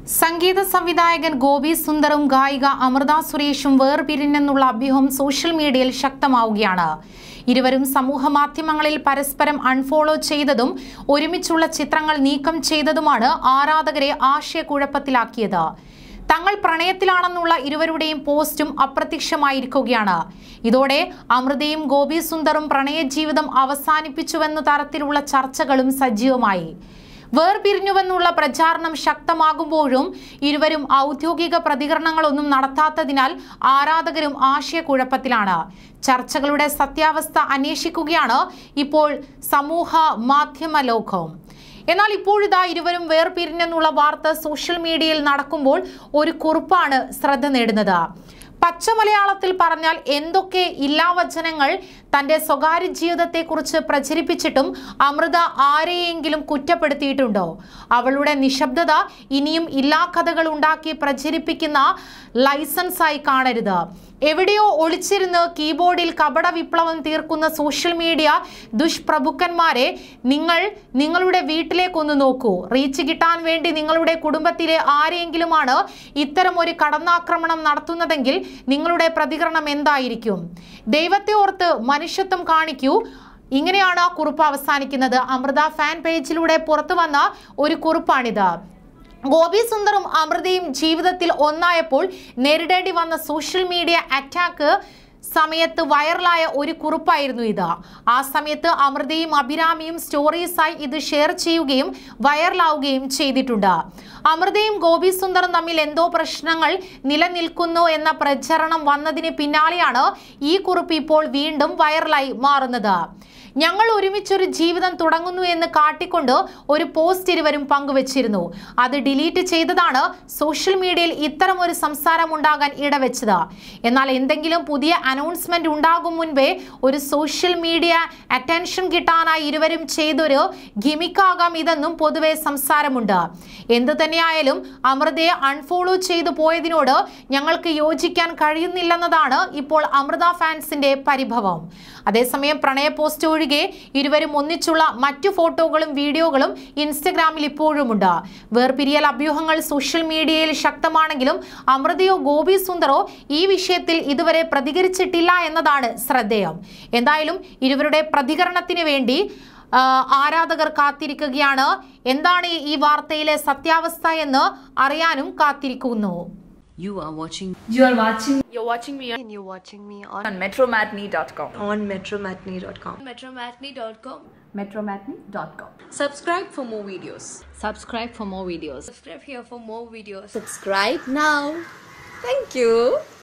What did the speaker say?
സംഗീത സംവിധായകൻ ഗോപി സുന്ദറും ഗായിക അമൃത സുരേഷും വേർപിരിഞ്ഞെന്നുള്ള അഭ്യൂഹം സോഷ്യൽ മീഡിയയിൽ ശക്തമാവുകയാണ് ഇരുവരും സമൂഹ മാധ്യമങ്ങളിൽ പരസ്പരം അൺഫോളോ ചെയ്തതും ഒരുമിച്ചുള്ള ചിത്രങ്ങൾ നീക്കം ചെയ്തതുമാണ് ആരാധകരെ ആശയക്കുഴപ്പത്തിലാക്കിയത് തങ്ങൾ പ്രണയത്തിലാണെന്നുള്ള ഇരുവരുടെയും പോസ്റ്റും അപ്രത്യക്ഷമായിരിക്കുകയാണ് ഇതോടെ അമൃതയും ഗോപി സുന്ദറും പ്രണയ ജീവിതം അവസാനിപ്പിച്ചുവെന്ന തരത്തിലുള്ള ചർച്ചകളും സജീവമായി വേർപിരിഞ്ഞുവെന്നുള്ള പ്രചാരണം ശക്തമാകുമ്പോഴും ഇരുവരും ഔദ്യോഗിക പ്രതികരണങ്ങളൊന്നും നടത്താത്തതിനാൽ ആരാധകരും ആശയക്കുഴപ്പത്തിലാണ് ചർച്ചകളുടെ സത്യാവസ്ഥ അന്വേഷിക്കുകയാണ് ഇപ്പോൾ സമൂഹ മാധ്യമ ലോകം എന്നാൽ ഇപ്പോഴിതാ ഇരുവരും വേർപിരിഞ്ഞെന്നുള്ള വാർത്ത സോഷ്യൽ മീഡിയയിൽ നടക്കുമ്പോൾ ഒരു കുറിപ്പാണ് ശ്രദ്ധ നേടുന്നത് പച്ച മലയാളത്തിൽ പറഞ്ഞാൽ എന്തൊക്കെ ഇല്ലാവചനങ്ങൾ തന്റെ സ്വകാര്യ ജീവിതത്തെക്കുറിച്ച് പ്രചരിപ്പിച്ചിട്ടും അമൃത ആരെയെങ്കിലും കുറ്റപ്പെടുത്തിയിട്ടുണ്ടോ അവളുടെ നിശബ്ദത ഇനിയും ഇല്ലാ കഥകൾ ഉണ്ടാക്കി പ്രചരിപ്പിക്കുന്ന ലൈസൻസായി കാണരുത് എവിടെയോ ഒളിച്ചിരുന്ന് കീബോർഡിൽ കപട വിപ്ലവം തീർക്കുന്ന സോഷ്യൽ മീഡിയ ദുഷ്പ്രഭുക്കന്മാരെ നിങ്ങൾ നിങ്ങളുടെ വീട്ടിലേക്കൊന്ന് നോക്കൂ റീച്ച് കിട്ടാൻ വേണ്ടി നിങ്ങളുടെ കുടുംബത്തിലെ ആരെയെങ്കിലുമാണ് ഇത്തരം ഒരു കടന്നാക്രമണം നടത്തുന്നതെങ്കിൽ നിങ്ങളുടെ പ്രതികരണം എന്തായിരിക്കും ദൈവത്തെ ഓർത്ത് മനുഷ്യത്വം കാണിക്കൂ ഇങ്ങനെയാണ് ആ കുറിപ്പ് അവസാനിക്കുന്നത് അമൃത ഫാൻ പേജിലൂടെ പുറത്തു വന്ന ഒരു കുറിപ്പാണിത് ഗോപി സുന്ദറും അമൃതയും ജീവിതത്തിൽ ഒന്നായപ്പോൾ നേരിടേണ്ടി വന്ന സോഷ്യൽ മീഡിയ അറ്റാക്ക് സമയത്ത് വൈറലായ ഒരു കുറിപ്പായിരുന്നു ഇത് ആ സമയത്ത് അമൃതയും അഭിരാമിയും സ്റ്റോറീസായി ഇത് ഷെയർ ചെയ്യുകയും വൈറലാവുകയും ചെയ്തിട്ടുണ്ട് അമൃതയും ഗോപി സുന്ദറും തമ്മിൽ എന്തോ പ്രശ്നങ്ങൾ നിലനിൽക്കുന്നു എന്ന പ്രചരണം വന്നതിന് പിന്നാലെയാണ് ഈ കുറിപ്പ് ഇപ്പോൾ വീണ്ടും വൈറലായി മാറുന്നത് ഞങ്ങൾ ഒരുമിച്ചൊരു ജീവിതം തുടങ്ങുന്നു എന്ന് കാട്ടിക്കൊണ്ട് ഒരു പോസ്റ്റ് ഇരുവരും പങ്കുവച്ചിരുന്നു അത് ഡിലീറ്റ് ചെയ്തതാണ് സോഷ്യൽ മീഡിയയിൽ ഇത്തരം ഒരു സംസാരം ഉണ്ടാകാൻ ഇടവെച്ചത് എന്നാൽ എന്തെങ്കിലും പുതിയ അനൗൺസ്മെന്റ് ഉണ്ടാകും മുൻപേ ഒരു സോഷ്യൽ മീഡിയ അറ്റൻഷൻ കിട്ടാനായി ഇരുവരും ചെയ്തൊരു ഗിമിക്കാകാം ഇതെന്നും പൊതുവെ സംസാരമുണ്ട് എന്തു തന്നെയായാലും അമൃതയെ അൺഫോളോ ചെയ്തു പോയതിനോട് ഞങ്ങൾക്ക് യോജിക്കാൻ കഴിയുന്നില്ലെന്നതാണ് ഇപ്പോൾ അമൃത ഫാൻസിന്റെ പരിഭവം അതേസമയം പ്രണയ പോസ്റ്റ് ഒഴികെ ഇരുവരും ഒന്നിച്ചുള്ള മറ്റു ഫോട്ടോകളും വീഡിയോകളും ഇൻസ്റ്റഗ്രാമിൽ ഇപ്പോഴുമുണ്ട് വേർപിരിയൽ അഭ്യൂഹങ്ങൾ സോഷ്യൽ മീഡിയയിൽ ശക്തമാണെങ്കിലും അമൃതയോ ഗോപി സുന്ദറോ ഈ വിഷയത്തിൽ ഇതുവരെ പ്രതികരിച്ചിട്ടില്ല എന്നതാണ് ശ്രദ്ധേയം എന്തായാലും ഇരുവരുടെ പ്രതികരണത്തിന് വേണ്ടി ആ, ആരാധകർ കാത്തിരിക്കുകയാണ് എന്താണ് ഈ വാർത്തയിലെ സത്യാവസ്ഥ എന്ന് അറിയാനും കാത്തിരിക്കുന്നു You are watching You are watching You're watching me on, and you're watching me on, on metromatney.com. on metromatney.com. Metromatney.com. metromatney.com. Subscribe for more videos. subscribe for more videos Subscribe here for more videos. Subscribe now. Thank you.